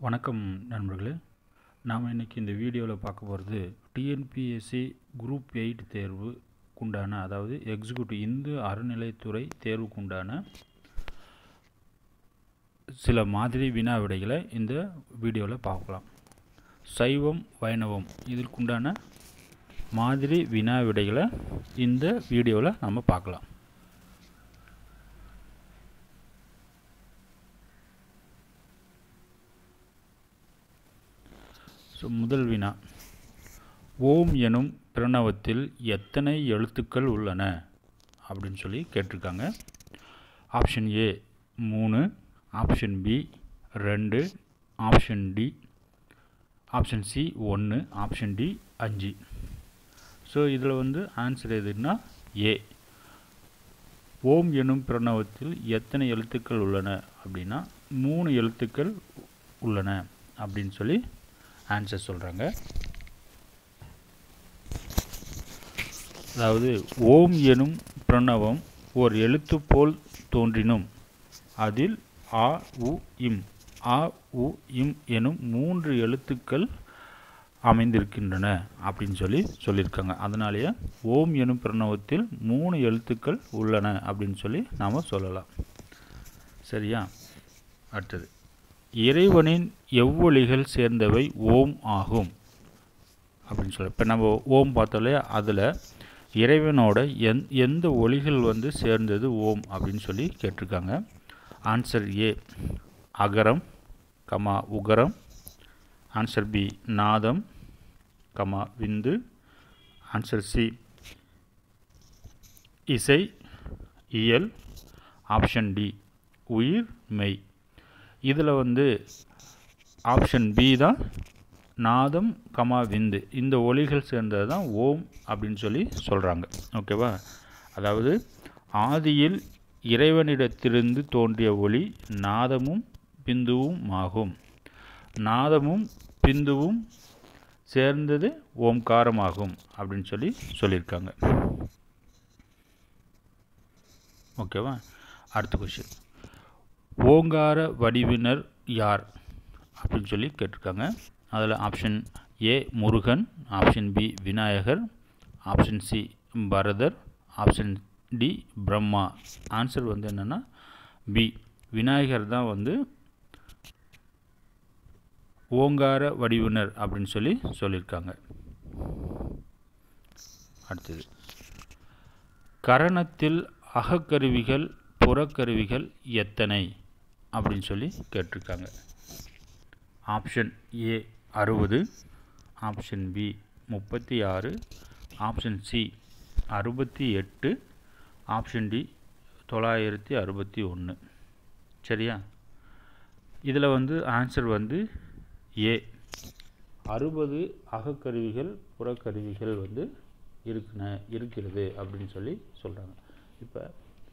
வணக்கம் நண்பர்களே நாம் இன்றைக்கி இந்த வீடியோவில் பார்க்க போகிறது டிஎன்பிஎஸ்சி குரூப் எயிட் தேர்வுக்குண்டான அதாவது எக்ஸிக்யூட்டிவ் இந்து அறநிலைத்துறை தேர்வுக்குண்டான சில மாதிரி வினா விடைகளை இந்த வீடியோவில் பார்க்கலாம் சைவம் வைணவம் இதற்குண்டான மாதிரி வினா விடைகளை இந்த வீடியோவில் நம்ம பார்க்கலாம் ஸோ முதல் வினா ஓம் எனும் பிரணவத்தில் எத்தனை எழுத்துக்கள் உள்ளன அப்படின்னு சொல்லி கேட்டிருக்காங்க ஆப்ஷன் ஏ மூணு ஆப்ஷன் பி ரெண்டு ஆப்ஷன் டி ஆப்ஷன் சி ஒன்று ஆப்ஷன் டி அஞ்சு ஸோ இதில் வந்து ஆன்சர் எதுன்னா ஏ ஓம் எனும் பிரணவத்தில் எத்தனை எழுத்துக்கள் உள்ளன அப்படின்னா மூணு எழுத்துக்கள் உள்ளன அப்படின்னு சொல்லி ஆன்சர் சொல்கிறாங்க அதாவது ஓம் எனும் பிரணவம் ஓர் எழுத்து போல் தோன்றினும் அதில் ஆ உ இம் ஆ உ இம் எனும் மூன்று எழுத்துக்கள் அமைந்திருக்கின்றன அப்படின்னு சொல்லி சொல்லியிருக்காங்க அதனாலேயே ஓம் எனும் பிரணவத்தில் மூணு எழுத்துக்கள் உள்ளன அப்படின்னு சொல்லி நாம் சொல்லலாம் சரியா அடுத்தது இறைவனின் எவ்வொலிகள் சேர்ந்தவை ஓம் ஆகும் அப்படின்னு சொல்லி இப்போ நம்ம ஓம் பார்த்தோம்லையா அதில் இறைவனோட எந் எந்த ஒலிகள் வந்து சேர்ந்தது ஓம் அப்படின்னு சொல்லி கேட்டிருக்காங்க ஆன்சர் ஏ அகரம் கமா உகரம் ஆன்சர் பி நாதம் கமா விந்து ஆன்சர் சி இசை இயல் ஆப்ஷன் டி உயிர் மெய் இதில் வந்து ஆப்ஷன் பி தான் நாதம் கமா விந்து இந்த ஒலிகள் சேர்ந்தது தான் ஓம் அப்படின்னு சொல்லி சொல்கிறாங்க ஓகேவா அதாவது ஆதியில் இறைவனிடத்திலிருந்து தோன்றிய ஒளி நாதமும் பிந்துவும் ஆகும் நாதமும் பிந்துவும் சேர்ந்தது ஓம்காரமாகும் அப்படின்னு சொல்லி சொல்லியிருக்காங்க ஓகேவா அடுத்த கொஷின் ஓங்கார வடிவினர் யார் அப்படின்னு சொல்லி கேட்டிருக்காங்க அதில் option A Murugan option B Vinayagar option C Bharata option D Brahma answer வந்து என்னென்னா பி விநாயகர் தான் வந்து ஓங்கார வடிவினர் அப்படின்னு சொல்லி சொல்லியிருக்காங்க அடுத்தது கரணத்தில் அகக்கருவிகள் புறக்கருவிகள் எத்தனை அப்படின்னு சொல்லி கேட்டிருக்காங்க ஆப்ஷன் ஏ அறுபது ஆப்ஷன் பி முப்பத்தி ஆறு ஆப்ஷன் சி அறுபத்தி எட்டு ஆப்ஷன் டி தொள்ளாயிரத்தி அறுபத்தி ஒன்று சரியா இதில் வந்து ஆன்சர் வந்து ஏ அறுபது அகக்கருவிகள் புறக்கருவிகள் வந்து இருக்குன இருக்கிறது அப்படின்னு சொல்லி சொல்கிறாங்க இப்போ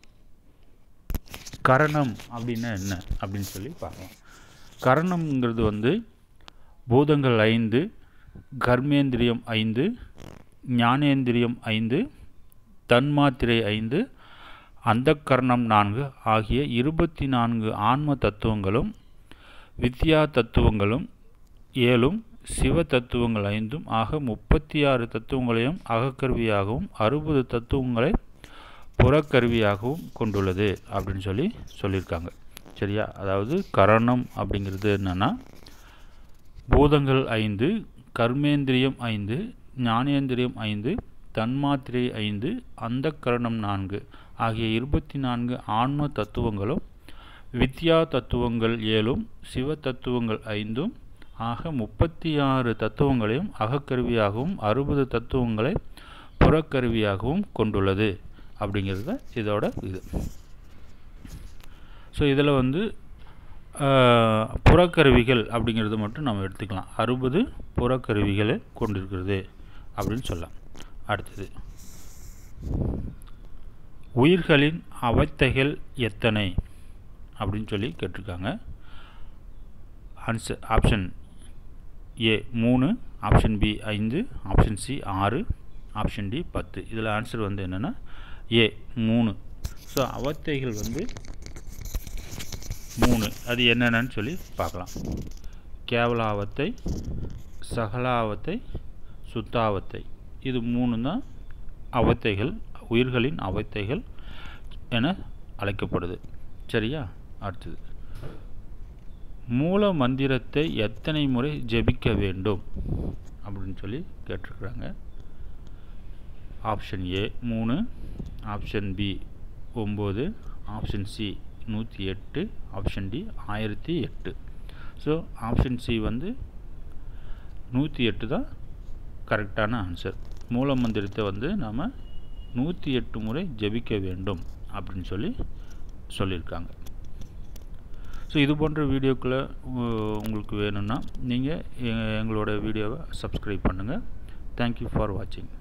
கரணம் அப்படின்னா என்ன அப்படின்னு சொல்லி பார்க்கலாம் கரணம்ங்கிறது வந்து பூதங்கள் ஐந்து கர்மேந்திரியம் ஐந்து ஞானேந்திரியம் ஐந்து தன்மாத்திரை ஐந்து அந்த கரணம் நான்கு ஆகிய இருபத்தி நான்கு ஆன்ம தத்துவங்களும் வித்யா தத்துவங்களும் ஏழும் சிவ தத்துவங்கள் ஐந்தும் ஆக முப்பத்தி ஆறு தத்துவங்களையும் அகக்கருவியாகவும் அறுபது தத்துவங்களை புறக்கருவியாகவும் கொண்டுள்ளது அப்படின்னு சொல்லி சொல்லியிருக்காங்க சரியா அதாவது கரணம் அப்படிங்கிறது என்னென்னா பூதங்கள் ஐந்து கர்மேந்திரியம் ஐந்து ஞானேந்திரியம் ஐந்து தன்மாத்திரை ஐந்து அந்த கரணம் நான்கு ஆகிய இருபத்தி நான்கு ஆன்ம தத்துவங்களும் வித்யா தத்துவங்கள் ஏழும் சிவ தத்துவங்கள் ஐந்தும் ஆக முப்பத்தி ஆறு தத்துவங்களையும் அகக்கருவியாகவும் அறுபது தத்துவங்களை புறக்கருவியாகவும் கொண்டுள்ளது அப்படிங்கிறது இதோட இது ஸோ இதில் வந்து புறக்கருவிகள் அப்படிங்கிறது மட்டும் நம்ம எடுத்துக்கலாம் அறுபது புறக்கருவிகளை கொண்டிருக்கிறது அப்படின்னு சொல்லலாம் அடுத்தது உயிர்களின் அவத்தைகள் எத்தனை அப்படின்னு சொல்லி கேட்டிருக்காங்க ஆன்சர் ஆப்ஷன் ஏ மூணு ஆப்ஷன் பி ஐந்து ஆப்ஷன் சி ஆறு ஆப்ஷன் டி பத்து இதில் ஆன்சர் வந்து என்னென்னா ஏ மூணு ஸோ அவத்தைகள் வந்து மூணு அது என்னென்னு சொல்லி பார்க்கலாம் கேவலாவத்தை சகலாவத்தை சுத்தாவத்தை இது மூணு தான் அவத்தைகள் உயிர்களின் அவத்தைகள் என அழைக்கப்படுது சரியா அடுத்தது மூல மந்திரத்தை எத்தனை முறை ஜெபிக்க வேண்டும் அப்படின்னு சொல்லி கேட்டிருக்கிறாங்க ஆப்ஷன் ஏ மூணு ஆப்ஷன் பி ஒம்பது ஆப்ஷன் சி நூற்றி எட்டு ஆப்ஷன் டி ஆயிரத்தி எட்டு ஸோ ஆப்ஷன் சி வந்து நூற்றி எட்டு தான் கரெக்டான ஆன்சர் மூல மந்திரத்தை வந்து நாம் நூற்றி எட்டு முறை ஜெபிக்க வேண்டும் அப்படின்னு சொல்லி சொல்லியிருக்காங்க ஸோ இது போன்ற வீடியோக்களை உங்களுக்கு வேணும்னா நீங்கள் எங்களோட வீடியோவை சப்ஸ்கிரைப் பண்ணுங்கள் தேங்க்யூ ஃபார் வாட்சிங்